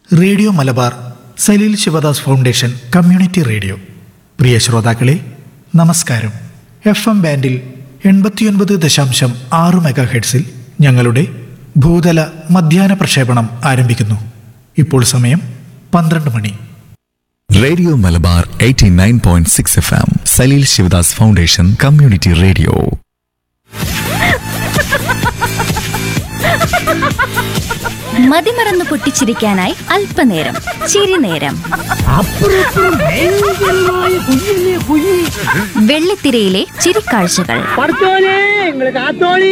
Radio Malabar Saleel Sivadas foundation community radio പ്രിയ ശ്രോതാക്കളെ നമസ്കാരം എഫ് എം ബാൻഡിൽ എൺപത്തിയൊൻപത് ദശാംശം ആറ് മെഗാ ഹെഡ്സിൽ ഞങ്ങളുടെ ഭൂതല മധ്യാഹ്ന പ്രക്ഷേപണം ആരംഭിക്കുന്നു ഇപ്പോൾ സമയം പന്ത്രണ്ട് മണി radio Malabar 89.6 F M Saleel Sivadas foundation community radio മതിമറന്ന് പൊട്ടിച്ചിരിക്കാനായി അല്പനേരം ചിരിനേരം വെള്ളിത്തിരയിലെ ചിരിക്കാഴ്ചകൾ പഠിച്ചോനെ നിങ്ങള് കാത്തോളി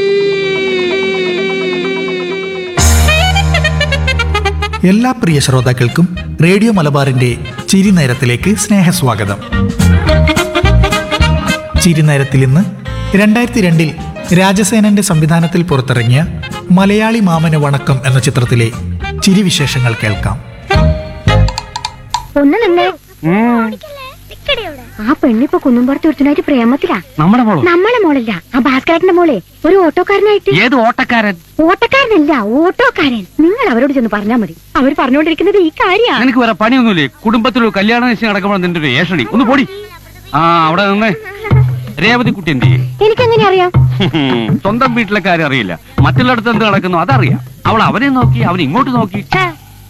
എല്ലാ പ്രിയ ശ്രോതാക്കൾക്കും റേഡിയോ മലബാറിന്റെ ചിരിനേരത്തിലേക്ക് സ്നേഹസ്വാഗതം ചിരിനേരത്തിൽ ഇന്ന് രണ്ടായിരത്തി രണ്ടിൽ രാജസേനന്റെ സംവിധാനത്തിൽ പുറത്തിറങ്ങിയ മലയാളി മാമന് വണക്കം എന്ന ചിത്രത്തിലെ ചിരിവിശേഷങ്ങൾ കേൾക്കാം ഒന്ന് നിന്നേ ആ പെണ്ണിപ്പൊ കുന്നുംപുറത്ത് ഒരുത്തനായിട്ട് പ്രേമത്തിലാ നമ്മുടെ മോളോ നമ്മളെ മോളല്ല ആ ഭാസ്കരന്റെ മോളെ ഒരു ഓട്ടോക്കാരനായിട്ട് ഏത് ഓട്ടക്കാരൻ ഓട്ടക്കാരനല്ല ഓട്ടോക്കാരൻ നിങ്ങൾ അവരോട് ചെന്ന് പറഞ്ഞാ മതി അവർ പറഞ്ഞുകൊണ്ടിരിക്കുന്നത് ഈ കാര്യാ നിനക്ക് വേറെ പണിയൊന്നുമില്ലേ കുടുംബത്തിൽ ഒരു കല്യാണ നിശ്ചയം നടക്കുമ്പോൾ നിന്റെ ഒരു ഏഷണി ഒന്ന് പൊടി ആ അവിടെ നിന്ന് രേവതി കുട്ടി എന്ത് ചെയ്യും എനിക്കെങ്ങനെ അറിയാം സ്വന്തം വീട്ടിലെ കാര്യം അറിയില്ല മറ്റുള്ളിടത്ത് എന്ത് നടക്കുന്നു അതറിയാം അവൾ അവനെ നോക്കി അവൻ ഇങ്ങോട്ട് നോക്കി ഛേ.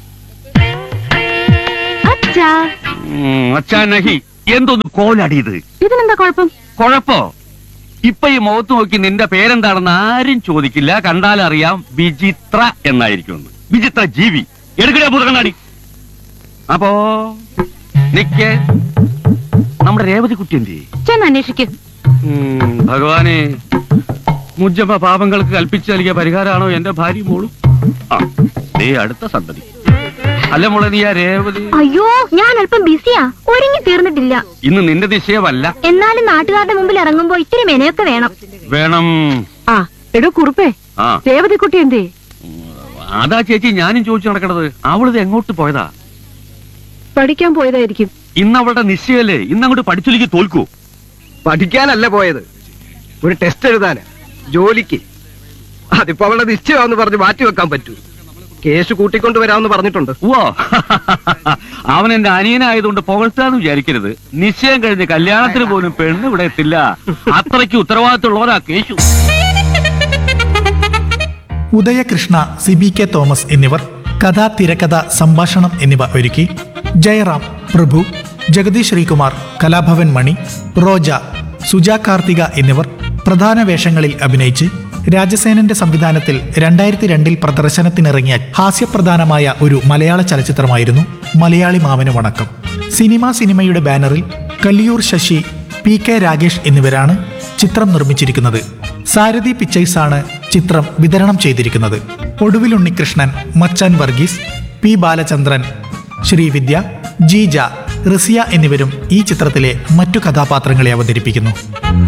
അച്ഛാ ഉം, അച്ഛാ നഹി എന്തൊന്ന് കോലടിയത് ഇതിനെന്താ കുഴപ്പം കൊഴപ്പോ ഇപ്പൊ ഈ മുഖത്ത് നോക്കി നിന്റെ പേരെന്താണെന്ന് ആരും ചോദിക്കില്ല കണ്ടാലറിയാം വിചിത്ര എന്നായിരിക്കും എന്ന്. വിചിത്ര ജീവി എടുക്കണേ പുറകണ്ണാടി അപ്പോ നിക്ക് നമ്മുടെ രേവതി കുട്ടി എന്ത് ചെയ്യും? ചെന്ന് അന്വേഷിക്കും ഉം, ഭഗവാനെ മുജ്ജമ്മ പാപങ്ങൾക്ക് കൽപ്പിച്ചു നൽകിയ പരിഹാരമാണോ എന്റെ ഭാര്യ മോളും ആ ദേ അടുത്ത സന്തതി അല്ല മോളെ നീ ആ രേവതി അയ്യോ ഞാൻ അല്പം ബിസിയാ ഒരുങ്ങി തീർന്നിട്ടില്ല ഇന്ന് നിന്റെ ദിശയമല്ല എന്നാലും നാട്ടുകാരുടെ മുമ്പിൽ ഇറങ്ങുമ്പോ ഇത്തിരി മെനയൊക്കെ വേണം വേണം ആ എടോ കുറുപ്പേ ആ രേവതിക്കുട്ടി എന്തേ അതാ ചേച്ചി ഞാനും ചോദിച്ചു നടക്കണത് അവളിത് എങ്ങോട്ട് പോയതാ പഠിക്കാൻ പോയതായിരിക്കും ഇന്ന് അവളുടെ നിശ്ചയല്ലേ ഇന്ന് അങ്ങോട്ട് പഠിച്ചൊലിക്ക് തോൽക്കൂ പഠിക്കാനല്ല പോയത് ഒരു ടെസ്റ്റ് എഴുതാന് ജോലിക്ക് അതിപ്പോ അവളുടെ നിശ്ചയമാന്ന് പറഞ്ഞ് മാറ്റി വെക്കാൻ പറ്റൂ കേസ് കൂട്ടിക്കൊണ്ട് വരാമെന്ന് പറഞ്ഞിട്ടുണ്ട് ഓ അവൻ എന്റെ അനിയനായതുകൊണ്ട് പുകഴ്ത്താന്ന് വിചാരിക്കരുത് നിശ്ചയം കഴിഞ്ഞ് കല്യാണത്തിന് പോലും പെണ്ണ് ഇവിടെ എത്തില്ല അത്രയ്ക്ക് ഉത്തരവാദിത്തമുള്ളവരാ കേശു ഉദയകൃഷ്ണ സിബി കെ തോമസ് എന്നിവർ കഥ തിരക്കഥ സംഭാഷണം എന്നിവ ഒരുക്കി ജയറാം പ്രഭു ജഗദീഷ് ശ്രീകുമാർ കലാഭവൻ മണി റോജ സുജ കാർത്തിക എന്നിവർ പ്രധാന വേഷങ്ങളിൽ അഭിനയിച്ച് രാജസേനന്റെ സംവിധാനത്തിൽ രണ്ടായിരത്തി രണ്ടിൽ പ്രദർശനത്തിനിറങ്ങിയ ഹാസ്യപ്രധാനമായ ഒരു മലയാള ചലച്ചിത്രമായിരുന്നു മലയാളി മാമന് വണക്കം സിനിമ സിനിമയുടെ ബാനറിൽ കല്ലിയൂർ ശശി പി കെ രാഗേഷ് എന്നിവരാണ് ചിത്രം നിർമ്മിച്ചിരിക്കുന്നത് സാരഥി പിക്ചേഴ്സ് ആണ് ചിത്രം വിതരണം ചെയ്തിരിക്കുന്നത് ഒടുവിൽ ഉണ്ണികൃഷ്ണൻ മച്ചാൻ വർഗീസ് പി ബാലചന്ദ്രൻ ശ്രീവിദ്യ ജീജ റിസിയ എന്നിവരും ഈ ചിത്രത്തിലെ മറ്റു കഥാപാത്രങ്ങളെ അവതരിപ്പിക്കുന്നു